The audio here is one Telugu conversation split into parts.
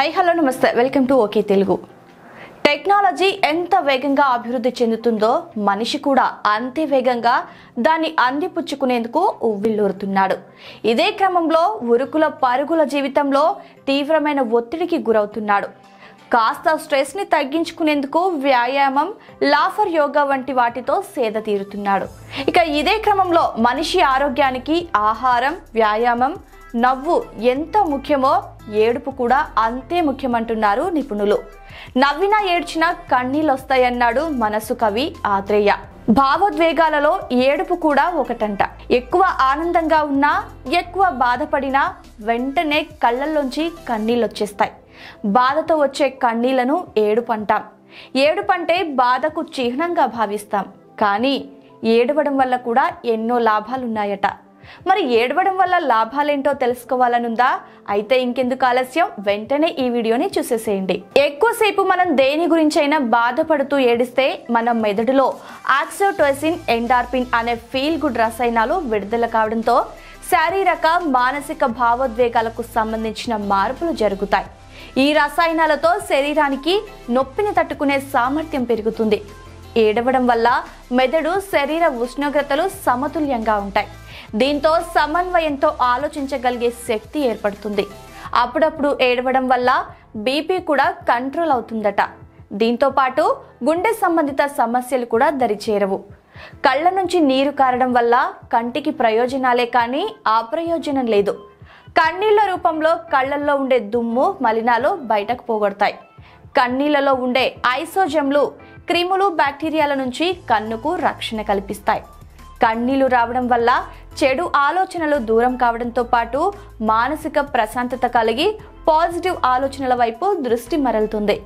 హై హలో నమస్తే welcome to okay Telugu technology ఎంత వేగంగా అభివృద్ధి చెందుతుందో మనిషి కూడా అంతే వేగంగా దాన్ని అందిపుచ్చుకునేందుకు ఉవ్విళ్ళూరుతున్నాడు ఇదే క్రమంలో ఉరుకుల పరుగుల జీవితంలో తీవ్రమైన ఒత్తిడికి గురవుతున్నాడు కాస్త స్ట్రెస్ ని తగ్గించుకునేందుకు వ్యాయామం లాఫర్ యోగా వంటి వాటితో సేద తీరుతున్నాడు ఇక ఇదే క్రమంలో మనిషి ఆరోగ్యానికి ఆహారం వ్యాయామం నవ్వు ఎంత ముఖ్యమో ఏడుపు కూడా అంతే ముఖ్యమంటున్నారు నిపుణులు నవ్వినా ఏడ్చినా కన్నీళ్ళొస్తాయన్నాడు మనసు కవి ఆత్రేయ భావోద్వేగాలలో ఏడుపు కూడా ఒకటంట ఎక్కువ ఆనందంగా ఉన్నా ఎక్కువ బాధపడినా వెంటనే కళ్ళల్లోంచి కన్నీళ్ళొచ్చేస్తాయి బాధతో వచ్చే కన్నీళ్లను ఏడుపు అంటాం ఏడుపంటే బాధకు చిహ్నంగా భావిస్తాం కానీ ఏడవడం వల్ల కూడా ఎన్నో లాభాలున్నాయట మరి ఏడవడం వల్ల లాభాలేంటో తెలుసుకోవాలనుందా అయితే ఇంకెందుకు ఆలస్యం వెంటనే ఈ వీడియోని చూసేసేయండి ఎక్కువసేపు మనం దేని గురించైనా బాధపడుతూ ఏడిస్తే మన మెదడులో ఆక్సిటోసిన్ ఎండార్పిన్ అనే ఫీల్ గుడ్ రసాయనాలు విడుదల కావడంతో శారీరక మానసిక భావోద్వేగాలకు సంబంధించిన మార్పులు జరుగుతాయి ఈ రసాయనాలతో శరీరానికి నొప్పిని తట్టుకునే సామర్థ్యం పెరుగుతుంది ఏడవడం వల్ల మెదడు శరీర ఉష్ణోగ్రతలు సమతుల్యంగా ఉంటాయి దీంతో సమన్వయంతో ఆలోచించగలిగే శక్తి ఏర్పడుతుంది అప్పుడప్పుడు ఏడవడం వల్ల బీపీ కూడా కంట్రోల్ అవుతుందట దీంతో పాటు గుండె సంబంధిత సమస్యలు కూడా దరిచేరవు కళ్ళ నుంచి నీరు కారడం వల్ల కంటికి ప్రయోజనాలే కానీ అప్రయోజనం లేదు కన్నీళ్ల రూపంలో కళ్ళల్లో ఉండే దుమ్ము మలినాలు బయటకు పోగొడతాయి కన్నీళ్లలో ఉండే ఐసోజెమ్లు క్రిములు బ్యాక్టీరియాల నుంచి కన్నుకు రక్షణ కల్పిస్తాయి కన్నీళ్లు రావడం వల్ల చెడు ఆలోచనలు దూరం కావడంతో పాటు మానసిక ప్రశాంతత కలిగి పాజిటివ్ ఆలోచనల వైపు దృష్టి మరలుతుంది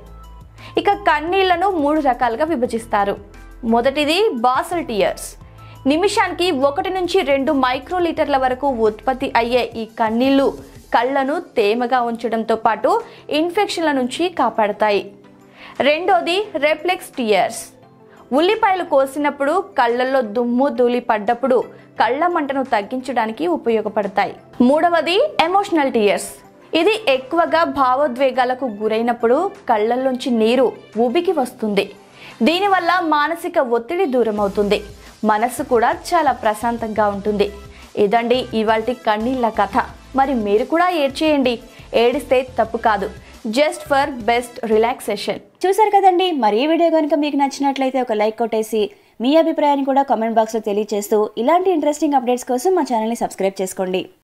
ఇక కన్నీళ్లను మూడు రకాలుగా విభజిస్తారు మొదటిది బాసల్ టియర్స్ నిమిషానికి ఒకటి నుంచి రెండు మైక్రోలీటర్ల వరకు ఉత్పత్తి అయ్యే ఈ కన్నీళ్లు కళ్ళను తేమగా ఉంచడంతో పాటు ఇన్ఫెక్షన్ల నుంచి కాపాడతాయి రెండోది రెఫ్లెక్స్ టియర్స్ ఉల్లిపాయలు కోసినప్పుడు కళ్ళల్లో దుమ్ము ధూళి పడ్డప్పుడు కళ్ళ మంటను తగ్గించడానికి ఉపయోగపడతాయి మూడవది ఎమోషనల్ టియర్స్ ఇది ఎక్కువగా భావోద్వేగాలకు గురైనప్పుడు కళ్ళల్లోంచి నీరు ఉబికి వస్తుంది దీనివల్ల మానసిక ఒత్తిడి దూరం అవుతుంది మనస్సు కూడా చాలా ప్రశాంతంగా ఉంటుంది ఇదండి ఇవాల్టి కన్నీళ్ళ కథ మరి మీరు కూడా ఏడ్చేయండి ఏడిస్తే తప్పు కాదు జస్ట్ ఫర్ బెస్ట్ రిలాక్సేషన్ చూసారు కదండి మరి ఈ వీడియో కనుక మీకు నచ్చినట్లయితే ఒక లైక్ కొట్టేసి మీ అభిప్రాయాన్ని కూడా కామెంట్ బాక్స్లో తెలియజేస్తూ ఇలాంటి ఇంట్రెస్టింగ్ అప్డేట్స్ కోసం మా ఛానల్ని సబ్స్క్రైబ్ చేసుకోండి